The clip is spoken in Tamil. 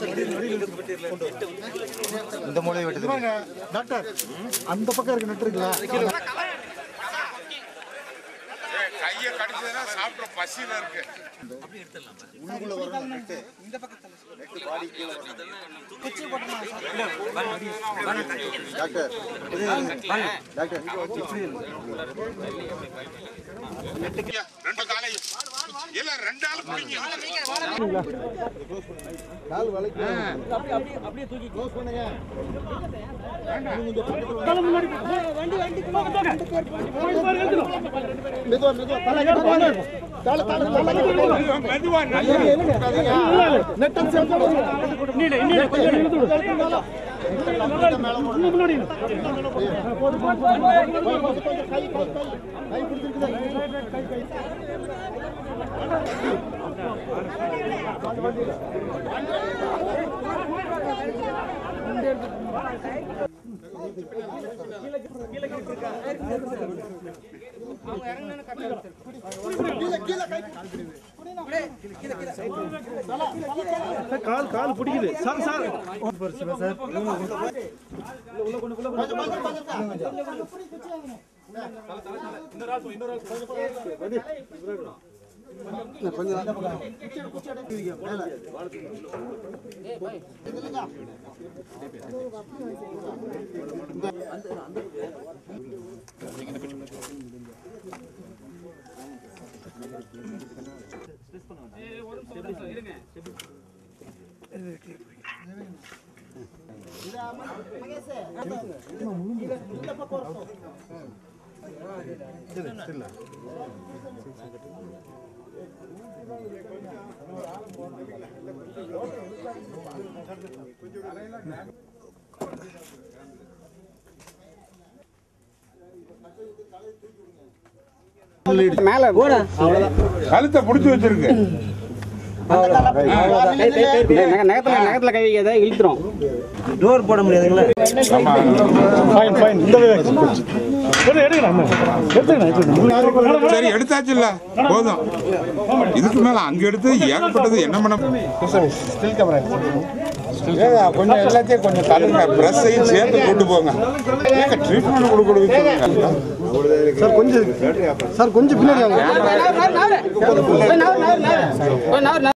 இந்த மூலையை வெட்டுது டாக்டர் அந்த பக்கம் இருக்கு நட்டு இருக்குல்ல கையை கடிச்சதுன்னா சாப்பிட்ற பசியில இருக்கு உள்ளுக்குள்ள வரணும் நட்டு நட்டு பாடி கீழே வரணும் டாக்டர் இது டாக்டர் ரெண்டு காலை இல்ல ரெண்டு ஆள் பிடிங்க கால் வளைக்கு க்ளோஸ் பண்ணுங்க மெதுவா மெதுவா தலை கீழ போங்க. தலை தலை தலை கீழ போங்க. மெதுவா நெட்டம் சேர்த்து விடுங்க. கை கை கை கை பிடிச்சிருக்குதா? கை கை கால் கால் பிடிக்குது சார் சார் கழுத்தை பிடிச்சி வச்சிருக்கு நகத்துல நகத்துல கை வைக்காத இழுத்துரும் டோர் போட முடியாதுங்களா ஆமா ஃபைன் ஃபைன் இந்த எடுங்க எடுங்க எடுத்துங்க சரி எடுத்தாச்சு இல்ல போதும் இதுக்கு மேல அங்க எடுத்து ஏகப்பட்டது என்ன பண்ண ஸ்டில் கேமரா ஏங்க, கொஞ்சம் எல்லாத்தையும் கொஞ்சம் தள்ளுங்க பிரஸ்ஸையும் சேர்த்து கொண்டு போங்க ஏங்க ட்ரீட்மெண்ட் கொடுக்க சொல்லுங்க சார் கொஞ்சம் சார் கொஞ்சம் பின்னாடி வாங்க நகரு, நகரு. நகரு, நகரு. நகரு, நகரு.